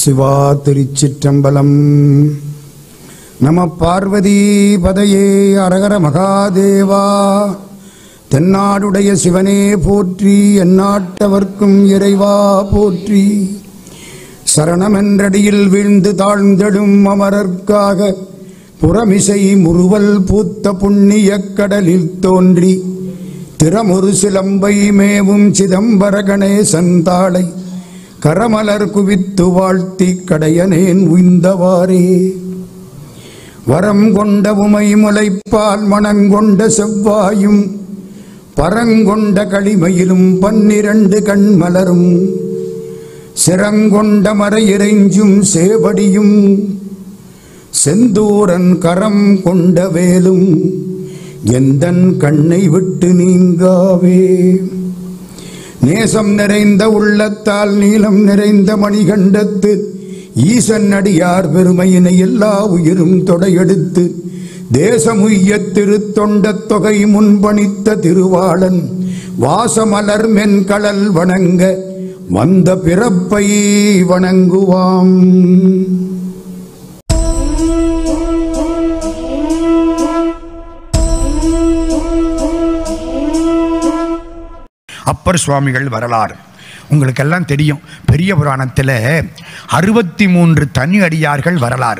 சிவா திருச்சிற்றம்பலம் நம பார்வதி பதையே அரகர மகாதேவா தென்னாடுடைய சிவனே போற்றி எந்நாட்டவர்க்கும் இறைவா போற்றி சரணமென்றடியில் வீழ்ந்து தாழ்ந்தெடும் அமரர்க்காக புறமிசை முறுவல் பூத்த புண்ணியக் கடலில் தோன்றி திறமொரு சிலம்பை மேவும் சிதம்பர கணேசன் தாளை கரமலர் குவித்து வாழ்த்தி கடையனேன் உய்ந்தவாறே வரம் கொண்ட உமை முளைப்பால் மணங்கொண்ட செவ்வாயும் பரங்கொண்ட களிமையிலும் பன்னிரண்டு கண்மலரும் சிரங்கொண்ட மறையிறைஞ்சும் சேவடியும் செந்தூரன் கரம் கொண்ட வேலும் எந்தன் கண்ணை விட்டு நீங்காவே நேசம் நிறைந்த உள்ளத்தால் நீலம் நிறைந்த மணிகண்டத்து ஈசன் அடியார் பெருமையினை எல்லா உயிரும் தொடையெடுத்து தேசமுய்ய திருத்தொண்ட தொகை முன்பணித்த திருவாளன் வாசமலர் மென்கடல் வணங்க வந்த பிறப்பை வணங்குவாம் அப்பர் சுவாமிகள் வரலாறு உங்களுக்கெல்லாம் தெரியும் பெரிய புராணத்தில் அறுபத்தி மூன்று தனி அடியார்கள் வரலாறு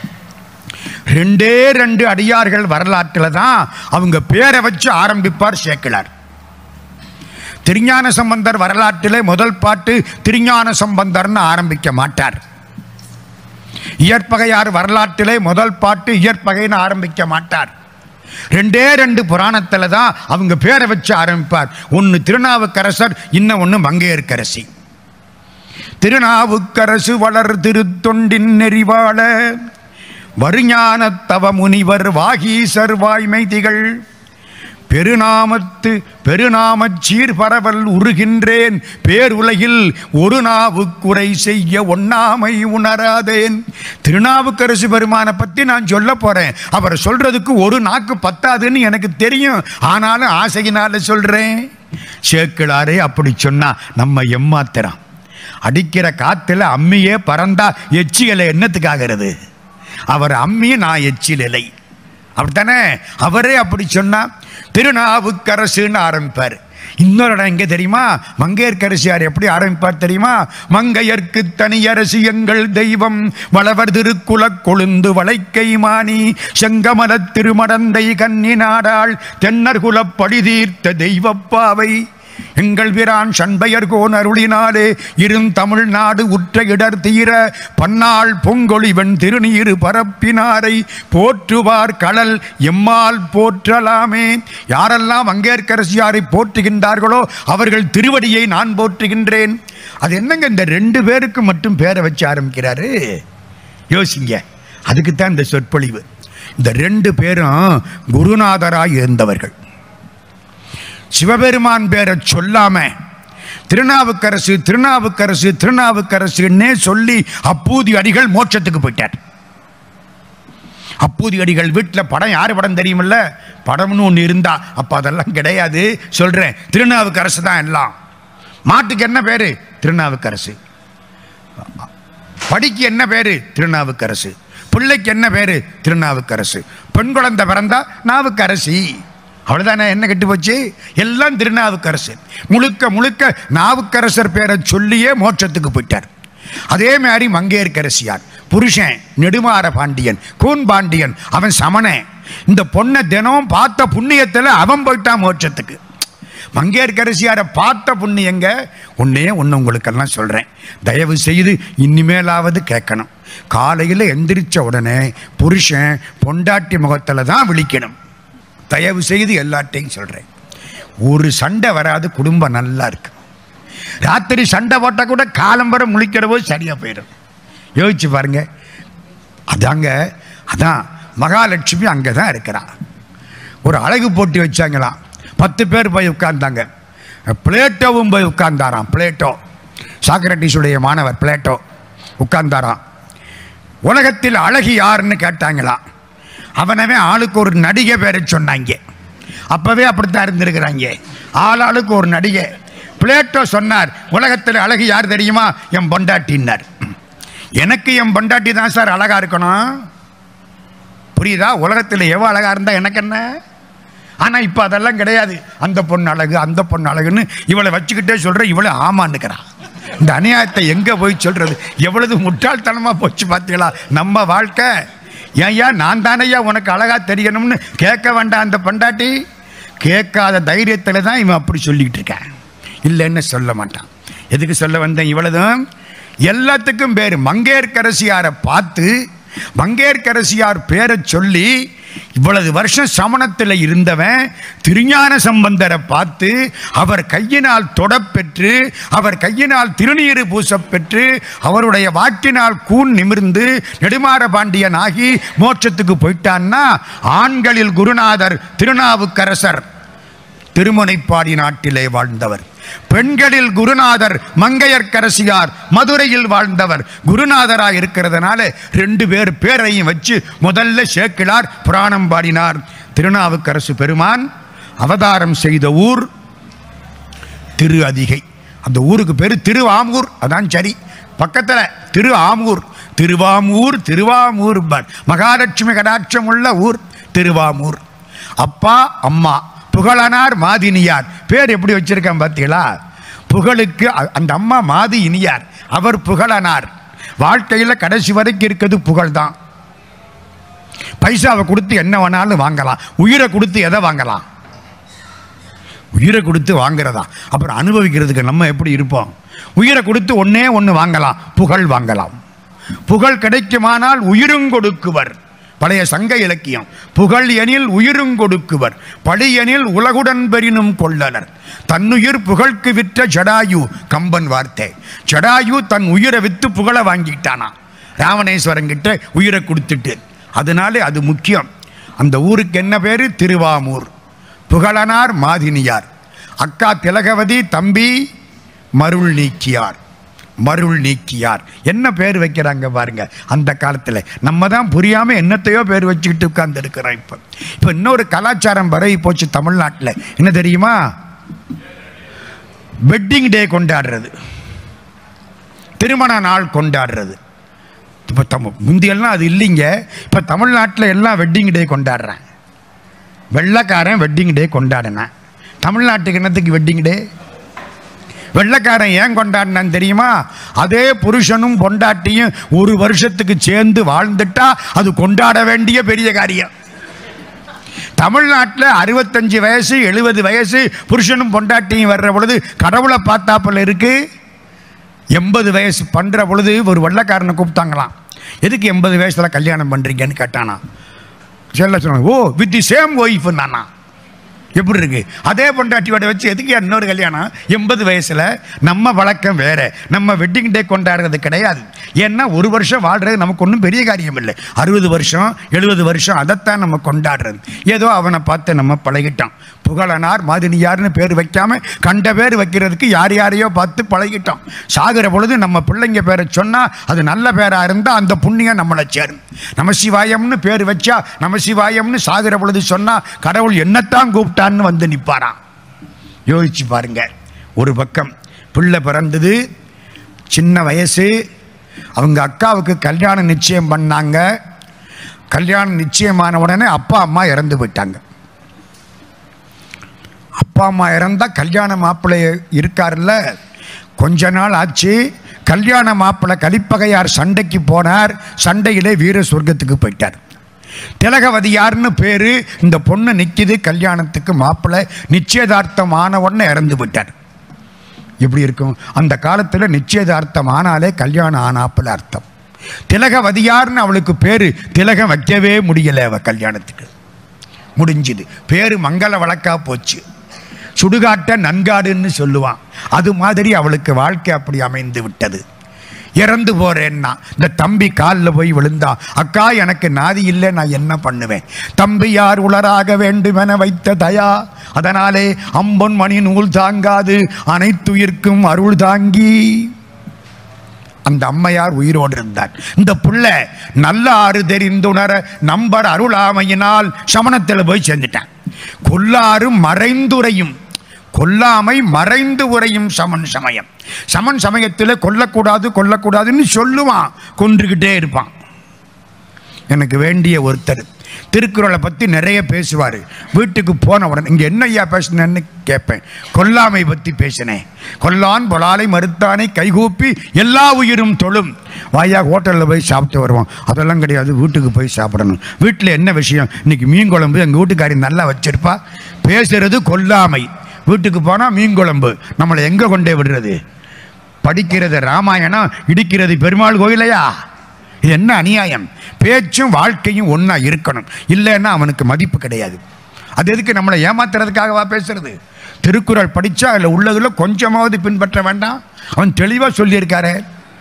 ரெண்டே ரெண்டு அடியார்கள் வரலாற்றில் தான் அவங்க பேரை வச்சு ஆரம்பிப்பார் சேக்கிழார் திருஞான சம்பந்தர் வரலாற்றிலே முதல் பாட்டு திருஞான சம்பந்தர்னு ஆரம்பிக்க மாட்டார் இயற்பகையார் வரலாற்றிலே முதல் பாட்டு இயற்பகைன்னு ஆரம்பிக்க மாட்டார் ரெண்டே ரெண்டு புராணத்தில் தான் அவங்க பேரை வச்சு ஆரம்பிப்பார் ஒன்று திருநாவுக்கரசர் இன்னும் ஒன்று மங்கையர்க்கரசி திருநாவுக்கரசு வளர் திருத்தொண்டின் நெறிவாள வருஞான தவ முனிவர் வாகீசர் வாய்மை திகழ் பெருநாமத்து பெருநாமச் சீர்பரவல் உருகின்றேன் பேருலகில் ஒரு நாவுக்குறை செய்ய ஒண்ணாமை உணராதேன் திருநாவுக்கரசு பெருமானை பற்றி நான் சொல்ல போறேன் அவர் சொல்றதுக்கு ஒரு நாக்கு பத்தாதுன்னு எனக்கு தெரியும் ஆனாலும் ஆசையினால சொல்றேன் சேக்கிழாரே அப்படி சொன்னா நம்ம எம்மாத்திரம் அடிக்கிற காத்துல அம்மியே பறந்தா எச்சியலை என்னத்துக்காகிறது அவர் அம்மி நான் எச்சில் இலை அப்படித்தானே அவரே அப்படி சொன்னா திருநாவுக்கரசுன்னு ஆரம்பிப்பார் இன்னொரு இடம் எங்கே தெரியுமா மங்கையர்க்கரசியார் எப்படி ஆரம்பிப்பார் தெரியுமா மங்கையர்க்கு தனியரசு எங்கள் தெய்வம் வளவர் திருக்குலக் கொழுந்து வளைக்கை மாணி செங்கமல திருமடந்தை கன்னி நாடாள் தென்னர் குலப் படிதீர்த்த தெய்வப்பாவை எங்கள் வீரான் சண்பையர் கோன் அருளினாலே இருந்தமிழ்நாடு உற்ற இடர் தீர பன்னாள் பொங்கொழிவன் திருநீரு பரப்பினாரை போற்றுவார் கடல் எம்மால் போற்றலாமே யாரெல்லாம் அங்கேற்கரசியாரை போற்றுகின்றார்களோ அவர்கள் திருவடியை நான் போற்றுகின்றேன் அது என்னங்க இந்த ரெண்டு பேருக்கு மட்டும் பேரை வச்சு ஆரம்பிக்கிறாரு யோசிங்க அதுக்குத்தான் இந்த சொற்பொழிவு இந்த ரெண்டு பேரும் குருநாதராய் இருந்தவர்கள் சிவபெருமான் பேரை சொல்லாம திருநாவுக்கரசு திருநாவுக்கரசு திருநாவுக்கரசுன்னே சொல்லி அப்பூதி அடிகள் மோட்சத்துக்கு போயிட்டார் அப்பூதி அடிகள் வீட்டில் படம் யார் படம் தெரியுமில்ல படம்னு ஒன்று இருந்தா அப்போ அதெல்லாம் கிடையாது சொல்கிறேன் திருநாவுக்கரசு தான் எல்லாம் மாட்டுக்கு என்ன பேர் திருநாவுக்கரசு படிக்கு என்ன பேர் திருநாவுக்கரசு பிள்ளைக்கு என்ன பேர் திருநாவுக்கரசு பெண் குழந்தை பிறந்தா நாவுக்கரசி அவ்வளோதானே என்ன கெட்டு போச்சு எல்லாம் திருநாவுக்கரசு முழுக்க முழுக்க நாவுக்கரசர் பேரை சொல்லியே மோட்சத்துக்கு போயிட்டார் அதே மாதிரி மங்கையர்க்கரசியார் புருஷன் நெடுமாற பாண்டியன் கூன் பாண்டியன் அவன் சமணன் இந்த பொண்ணை தினம் பார்த்த புண்ணியத்தில் அவன் போயிட்டான் மோட்சத்துக்கு மங்கையர்க்கரசியாரை பார்த்த புண்ணியங்க ஒன்னே ஒன்று உங்களுக்கெல்லாம் சொல்கிறேன் தயவு செய்து இனிமேலாவது கேட்கணும் காலையில் எந்திரிச்ச உடனே புருஷன் பொண்டாட்டி முகத்தில் தான் விழிக்கணும் தயவு செய்து எல்லாட்டையும் சொல்கிறேன் ஒரு சண்டை வராது குடும்பம் நல்லா இருக்கு ராத்திரி சண்டை போட்டால் கூட காலம்பரம் முழிக்கிற போது சரியாக போயிடும் யோசிச்சு பாருங்க அதாங்க அதான் மகாலட்சுமி அங்கே தான் இருக்கிறா ஒரு அழகு போட்டி வச்சாங்களாம் பத்து பேர் போய் உட்கார்ந்தாங்க பிளேட்டோவும் போய் உட்கார்ந்தாராம் பிளேட்டோ சாக்ரட்டிஸுடைய மாணவர் பிளேட்டோ உட்கார்ந்தாராம் உலகத்தில் அழகி யாருன்னு கேட்டாங்களாம் அவனவே ஆளுக்கு ஒரு நடிகை பேரை சொன்னாங்க அப்பவே அப்படித்தான் இருந்திருக்கிறாங்க ஆளாளுக்கு ஒரு நடிகை பிளேட்டோ சொன்னார் உலகத்தில் அழகு யார் தெரியுமா என் பொண்டாட்டின்னார் எனக்கு என் பொண்டாட்டி தான் சார் அழகா இருக்கணும் புரியுதா உலகத்தில் எவ்வளோ அழகா இருந்தா எனக்கு என்ன ஆனா இப்போ அதெல்லாம் கிடையாது அந்த பொண்ணு அழகு அந்த பொண்ணு அழகுன்னு இவளை வச்சுக்கிட்டே சொல்ற இவளை ஆமான்னுக்கிறான் இந்த அநியாயத்தை எங்க போய் சொல்றது எவ்வளவு முட்டாள்தனமா போச்சு பார்த்தீங்களா நம்ம வாழ்க்கை ஏன்யா நான் தானையா உனக்கு அழகா தெரியணும்னு கேட்க வேண்டாம் அந்த பொண்டாட்டி கேட்காத தைரியத்தில் தான் இவன் அப்படி சொல்லிக்கிட்டு இருக்கான் இல்லைன்னு சொல்ல மாட்டான் எதுக்கு சொல்ல வந்தேன் இவ்வளவுதான் எல்லாத்துக்கும் பேர் மங்கையர்க்கரசியாரை பார்த்து மங்கையர்க்கரசியார் பேரை சொல்லி இவ்வளவு வருஷம் சமணத்தில் இருந்தவன் திருஞான சம்பந்தரை பார்த்து அவர் கையினால் தொடப்பெற்று அவர் கையினால் திருநீறு பூசப்பெற்று அவருடைய வாக்கினால் கூன் நிமிர்ந்து நெடுமாற பாண்டியன் ஆகி மோட்சத்துக்கு போயிட்டான்னா ஆண்களில் குருநாதர் திருநாவுக்கரசர் திருமுனைப்பாடி நாட்டிலே வாழ்ந்தவர் பெண்களில் குருநாதர் மங்கையர்க்கரசியார் மதுரையில் வாழ்ந்தவர் குருநாதராக இருக்கிறதுனால ரெண்டு பேர் பேரையும் வச்சு முதல்ல சேக்கிழார் புராணம் பாடினார் திருநாவுக்கரசு பெருமான் அவதாரம் செய்த ஊர் திரு அதிகை அந்த ஊருக்கு பேர் திருவாமூர் அதான் சரி பக்கத்தில் திரு ஆமூர் திருவாமூர் திருவாமூர் பர் மகாலட்சுமி கடாட்சம் உள்ள ஊர் திருவாமூர் அப்பா அம்மா புகழனார் மாதினியார் பேர் எப்படி வச்சிருக்கேன் பார்த்தீங்களா புகழுக்கு அ- அந்த அம்மா மாதி இனியார் அவர் புகழனார் வாழ்க்கையில் கடைசி வரைக்கும் இருக்கிறது புகழ் தான் பைசாவை கொடுத்து என்ன வேணாலும் வாங்கலாம் உயிரை கொடுத்து எதை வாங்கலாம் உயிரை கொடுத்து வாங்குறதா அப்புறம் அனுபவிக்கிறதுக்கு நம்ம எப்படி இருப்போம் உயிரை கொடுத்து ஒண்ணே ஒன்று வாங்கலாம் புகழ் வாங்கலாம் புகழ் கிடைக்குமானால் உயிரும் கொடுக்குவர் பழைய சங்க இலக்கியம் புகழ் எனில் உயிரும் கொடுக்குவர் பழி எனில் உலகுடன் பெறினும் கொள்ளனர் தன்னுயிர் புகழ்க்கு விற்ற ஜடாயு கம்பன் வார்த்தை ஜடாயு தன் உயிரை வித்து புகழ வாங்கிட்டானா ராவணேஸ்வரன் கிட்ட உயிரை கொடுத்துட்டு அதனாலே அது முக்கியம் அந்த ஊருக்கு என்ன பேரு திருவாமூர் புகழனார் மாதினியார் அக்கா திலகவதி தம்பி மருள் நீக்கியார் மருள் நீக்கியார் என்ன பேர் வைக்கிறாங்க பாருங்க அந்த காலத்தில் நம்ம தான் புரியாம என்னத்தையோ பேர் வச்சுக்கிட்டு உட்கார்ந்து இருக்கிறோம் இப்போ இப்போ இன்னொரு கலாச்சாரம் பரவி போச்சு தமிழ்நாட்டில் என்ன தெரியுமா வெட்டிங் டே கொண்டாடுறது திருமண நாள் கொண்டாடுறது இப்போ தம் முந்தியெல்லாம் அது இல்லைங்க இப்போ தமிழ்நாட்டில் எல்லாம் வெட்டிங் டே கொண்டாடுறேன் வெள்ளைக்காரன் வெட்டிங் டே கொண்டாடினான் தமிழ்நாட்டுக்கு என்னத்துக்கு வெட்டிங் டே வெள்ளைக்காரன் ஏன் கொண்டாடினான் தெரியுமா அதே புருஷனும் பொண்டாட்டியும் ஒரு வருஷத்துக்கு சேர்ந்து வாழ்ந்துட்டா அது கொண்டாட வேண்டிய பெரிய காரியம் தமிழ்நாட்டில் அறுபத்தஞ்சு வயசு எழுபது வயசு புருஷனும் பொண்டாட்டியும் வர்ற பொழுது கடவுளை பார்த்தாப்புல இருக்கு எண்பது வயசு பண்ணுற பொழுது ஒரு வெள்ளைக்காரனை கூப்பிட்டாங்களாம் எதுக்கு எண்பது வயசுல கல்யாணம் பண்ணுறீங்கன்னு கேட்டானா சொல்ல சொன்னாங்க oh with the same wife நானா எப்படி இருக்கு அதே பொண்டாட்டியோட வச்சு எதுக்கு இன்னொரு கல்யாணம் எண்பது வயசுல நம்ம வழக்கம் வேற நம்ம வெட்டிங் டே கொண்டாடுறது கிடையாது ஏன்னா ஒரு வருஷம் வாழ்றது நமக்கு ஒன்றும் பெரிய காரியம் இல்லை அறுபது வருஷம் எழுபது வருஷம் அதைத்தான் நம்ம கொண்டாடுறது ஏதோ அவனை பார்த்து நம்ம பழகிட்டோம் புகழனார் மாதினியார்னு பேர் வைக்காம கண்ட பேர் வைக்கிறதுக்கு யார் யாரையோ பார்த்து பழகிட்டோம் சாகிற பொழுது நம்ம பிள்ளைங்க பேரை சொன்னா அது நல்ல பேரா இருந்தா அந்த புண்ணியம் நம்மளை சேரும் நமசிவாயம்னு பேர் வச்சா நமசிவாயம்னு சாகிற பொழுது சொன்னா கடவுள் என்னத்தான் கூப்பிட்டான்னு வந்து நிப்பாராம் யோசிச்சு பாருங்க ஒரு பக்கம் பிள்ளை பிறந்தது சின்ன வயசு அவங்க அக்காவுக்கு கல்யாணம் நிச்சயம் பண்ணாங்க கல்யாணம் நிச்சயமான உடனே அப்பா அம்மா இறந்து போயிட்டாங்க அப்பா அம்மா இறந்தா கல்யாண மாப்பிள்ளை இருக்காருல்ல கொஞ்ச நாள் ஆச்சு கல்யாண மாப்பிள்ளை கலிப்பகையார் சண்டைக்கு போனார் சண்டையிலே வீர சொர்க்கத்துக்கு போயிட்டார் திலகவதியார்னு பேரு இந்த பொண்ணு நிக்குது கல்யாணத்துக்கு மாப்பிள்ளை நிச்சயதார்த்தம் ஆன உடனே இறந்து விட்டார் எப்படி இருக்கும் அந்த காலத்தில் நிச்சயதார்த்தம் ஆனாலே கல்யாணம் ஆனாப்புல அர்த்தம் திலகவதியார்னு அவளுக்கு பேரு திலகம் வைக்கவே முடியல அவ கல்யாணத்துக்கு முடிஞ்சுது பேரு மங்கள வழக்கா போச்சு சுடுகாட்ட நன்காடுன்னு சொல்லுவான் அது மாதிரி அவளுக்கு வாழ்க்கை அப்படி அமைந்து விட்டது இறந்து போறேன்னா இந்த தம்பி காலில் போய் விழுந்தான் அக்கா எனக்கு நாதி இல்லை நான் என்ன பண்ணுவேன் தம்பி யார் உளராக வேண்டுமென வைத்த தயா அதனாலே அம்பொன் மணி நூல் தாங்காது அனைத்துயிர்க்கும் அருள் தாங்கி அந்த அம்மையார் உயிரோடு இருந்தார் இந்த புள்ள நல்ல ஆறு தெரிந்துணர நம்பர் அருளாமையினால் சமணத்தில் போய் சேர்ந்துட்டான் கொல்லாரும் மறைந்துரையும் கொல்லாமை மறைந்து உரையும் சமன் சமயம் சமன் சமயத்தில் கொல்லக்கூடாது கொல்லக்கூடாதுன்னு சொல்லுவான் கொன்றுக்கிட்டே இருப்பான் எனக்கு வேண்டிய ஒருத்தர் திருக்குறளை பற்றி நிறைய பேசுவார் வீட்டுக்கு போன உடனே இங்கே என்ன ஐயா பேசுனேன்னு கேட்பேன் கொல்லாமை பற்றி பேசினேன் கொல்லான் பொலாலை மறுத்தானை கைகூப்பி எல்லா உயிரும் தொழும் வாயா ஹோட்டலில் போய் சாப்பிட்டு வருவோம் அதெல்லாம் கிடையாது வீட்டுக்கு போய் சாப்பிடணும் வீட்டில் என்ன விஷயம் இன்னைக்கு மீன் குழம்பு எங்கள் வீட்டுக்காரி நல்லா வச்சிருப்பா பேசுறது கொல்லாமை வீட்டுக்கு போனால் மீன் குழம்பு நம்மளை எங்கே கொண்டே விடுறது படிக்கிறது ராமாயணம் இடிக்கிறது பெருமாள் கோயிலையா இது என்ன அநியாயம் பேச்சும் வாழ்க்கையும் ஒன்றா இருக்கணும் இல்லைன்னா அவனுக்கு மதிப்பு கிடையாது அது எதுக்கு நம்மளை ஏமாத்துறதுக்காகவா பேசுறது திருக்குறள் படித்தா அதில் உள்ளதுல கொஞ்சமாவது பின்பற்ற வேண்டாம் அவன் தெளிவாக சொல்லியிருக்காரு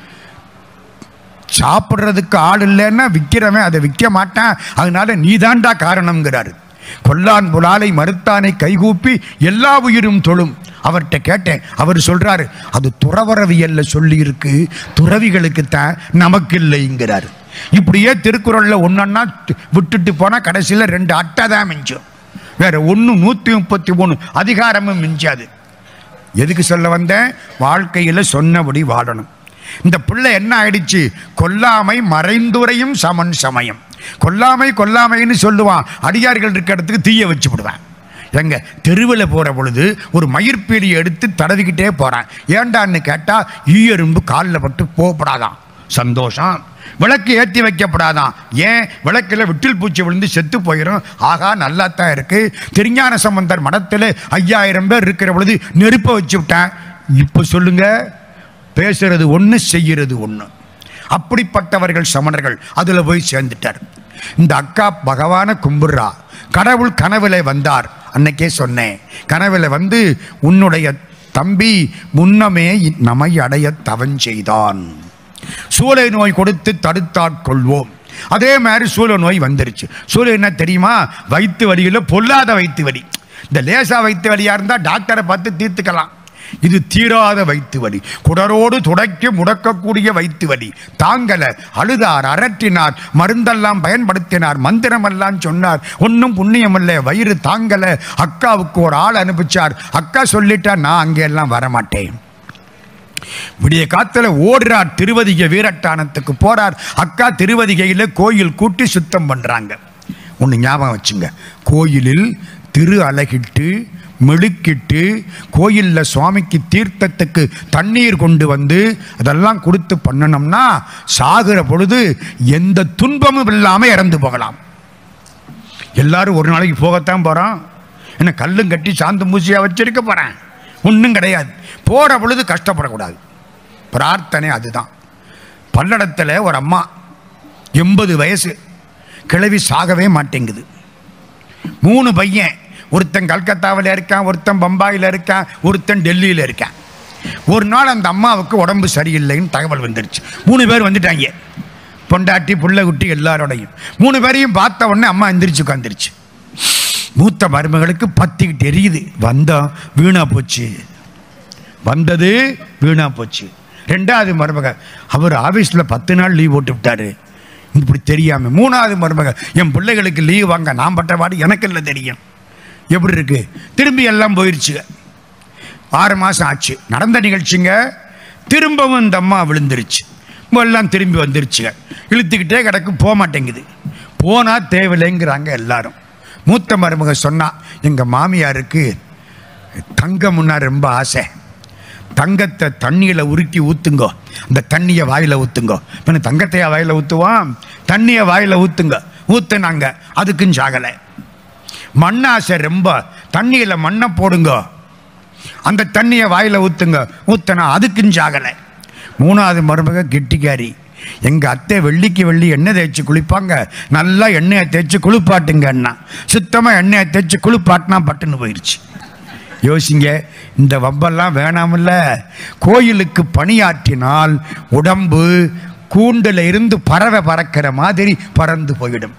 சாப்பிட்றதுக்கு ஆள் இல்லைன்னா விற்கிறவன் அதை விற்க மாட்டான் அதனால நீதாண்டா காரணம்ங்கிறாரு கொல்லான் புலாலை மறுத்தானை கைகூப்பி எல்லா உயிரும் தொழும் அவர்கிட்ட கேட்டேன் அவர் சொல்றாரு அது துறவரவியல்ல சொல்லியிருக்கு துறவிகளுக்கு தான் நமக்கு இல்லைங்கிறாரு இப்படியே திருக்குறள்ல ஒன்னொன்னா விட்டுட்டு போனா கடைசியில் ரெண்டு அட்டை தான் மிஞ்சும் வேற ஒன்று நூற்றி முப்பத்தி மூணு அதிகாரமும் மிஞ்சாது எதுக்கு சொல்ல வந்தேன் வாழ்க்கையில் சொன்னபடி வாழணும் இந்த பிள்ளை என்ன ஆயிடுச்சு கொல்லாமை மறைந்துரையும் சமன் சமயம் கொல்லாமை கொல்லாமைன்னு சொல்லுவான் அடியார்கள் இருக்க இடத்துக்கு தீய வச்சு விடுவேன் எங்க தெருவில் போகிற பொழுது ஒரு மயிர்பீலியை எடுத்து தடவிக்கிட்டே போகிறான் ஏண்டான்னு கேட்டால் ஈயரும்பு காலில் பட்டு போகப்படாதான் சந்தோஷம் விளக்கு ஏற்றி வைக்கப்படாதான் ஏன் விளக்கில் விட்டில் பூச்சி விழுந்து செத்து போயிடும் ஆகா நல்லா தான் இருக்கு திருஞான சம்பந்தர் மடத்தில் ஐயாயிரம் பேர் இருக்கிற பொழுது நெருப்பை வச்சு விட்டேன் இப்போ சொல்லுங்க பேசுறது ஒன்று செய்கிறது ஒன்று அப்படிப்பட்டவர்கள் சமணர்கள் அதில் போய் சேர்ந்துட்டார் இந்த அக்கா பகவானை கும்பிடுறா கடவுள் கனவுல வந்தார் அன்னைக்கே சொன்னேன் கனவுல வந்து உன்னுடைய தம்பி முன்னமே நம்மை அடைய தவஞ்செய்தான் சூளை நோய் கொடுத்து தடுத்தாட்கொள்வோம் அதே மாதிரி சூளை நோய் வந்துருச்சு சூளை என்ன தெரியுமா வயிற்று வலியில் பொல்லாத வயிற்று வலி இந்த லேசா வயிற்று வலியாக இருந்தால் டாக்டரை பார்த்து தீர்த்துக்கலாம் இது தீராத வயிற்று வலி குடரோடு துடைக்க முடக்கக்கூடிய வயிற்று வலி தாங்கல அழுதார் அரற்றினார் மருந்தெல்லாம் பயன்படுத்தினார் மந்திரமெல்லாம் சொன்னார் ஒன்றும் புண்ணியமில்லை வயிறு தாங்கல அக்காவுக்கு ஒரு ஆள் அனுப்பிச்சார் அக்கா சொல்லிட்டா நான் அங்கே எல்லாம் வரமாட்டேன் விடிய காத்துல ஓடுறார் திருவதிகை வீரட்டானத்துக்கு போறார் அக்கா திருவதிகையில கோயில் கூட்டி சுத்தம் பண்றாங்க ஒன்று ஞாபகம் வச்சுங்க கோயிலில் திரு அழகிட்டு மெழுக்கிட்டு கோயிலில் சுவாமிக்கு தீர்த்தத்துக்கு தண்ணீர் கொண்டு வந்து அதெல்லாம் கொடுத்து பண்ணணும்னா சாகிற பொழுது எந்த துன்பமும் இல்லாமல் இறந்து போகலாம் எல்லாரும் ஒரு நாளைக்கு போகத்தான் போகிறோம் என்ன கல்லும் கட்டி சாந்து மூசியாக வச்சிருக்க போகிறேன் ஒன்றும் கிடையாது போகிற பொழுது கஷ்டப்படக்கூடாது பிரார்த்தனை அதுதான் பல்லடத்தில் ஒரு அம்மா எண்பது வயசு கிழவி சாகவே மாட்டேங்குது மூணு பையன் ஒருத்தன் கல்கத்தாவில் இருக்கான் ஒருத்தன் பம்பாயில் இருக்கான் ஒருத்தன் டெல்லியில் இருக்கான் ஒரு நாள் அந்த அம்மாவுக்கு உடம்பு சரியில்லைன்னு தகவல் வந்துருச்சு மூணு பேர் வந்துட்டாங்க பொண்டாட்டி புள்ள குட்டி எல்லாரோடையும் மூணு பேரையும் பார்த்த உடனே அம்மா எந்திரிச்சு உட்காந்துருச்சு மூத்த மருமகளுக்கு பத்திக்கிட்டு எரியுது வந்தோம் வீணா போச்சு வந்தது வீணா போச்சு ரெண்டாவது மருமக அவர் ஆஃபீஸில் பத்து நாள் லீவ் போட்டு விட்டாரு இப்படி தெரியாமல் மூணாவது மருமக என் பிள்ளைகளுக்கு லீவ் வாங்க நான் பட்ட பாடு எனக்கு இல்லை தெரியும் எப்படி இருக்கு திரும்பி எல்லாம் போயிடுச்சுங்க ஆறு மாதம் ஆச்சு நடந்த நிகழ்ச்சிங்க திரும்பவும் இந்த அம்மா விழுந்துருச்சு எல்லாம் திரும்பி வந்துருச்சுங்க இழுத்துக்கிட்டே கிடக்கு போக மாட்டேங்குது போனால் தேவையில்லைங்கிறாங்க எல்லாரும் மூத்த மருமக சொன்னா எங்கள் மாமியாருக்கு தங்கம்னா ரொம்ப ஆசை தங்கத்தை தண்ணியில் உருக்கி ஊற்றுங்கோ அந்த தண்ணியை வாயில் ஊற்றுங்கோ இப்போ தங்கத்தையா வாயில் ஊற்றுவான் தண்ணியை வாயில் ஊற்றுங்க ஊற்றுனாங்க அதுக்கும் சாகலை மண்ணாசை ரொம்ப தண்ணியில் மண்ணை போடுங்க அந்த தண்ணியை வாயில் ஊற்றுங்க ஊற்றினா அதுக்கும் சாகலை மூணாவது மருமக கெட்டிக்காரி எங்கள் அத்தை வெள்ளிக்கு வெள்ளி எண்ணெய் தேய்ச்சி குளிப்பாங்க நல்லா எண்ணெயை தேய்ச்சி குளிப்பாட்டுங்க அண்ணா சுத்தமாக எண்ணெயை தேய்ச்சி குளிப்பாட்டினா பட்டுன்னு போயிடுச்சு யோசிங்க இந்த வம்பெல்லாம் வேணாமில்ல கோயிலுக்கு பணியாற்றினால் உடம்பு கூண்டில் இருந்து பறவை பறக்கிற மாதிரி பறந்து போயிடும்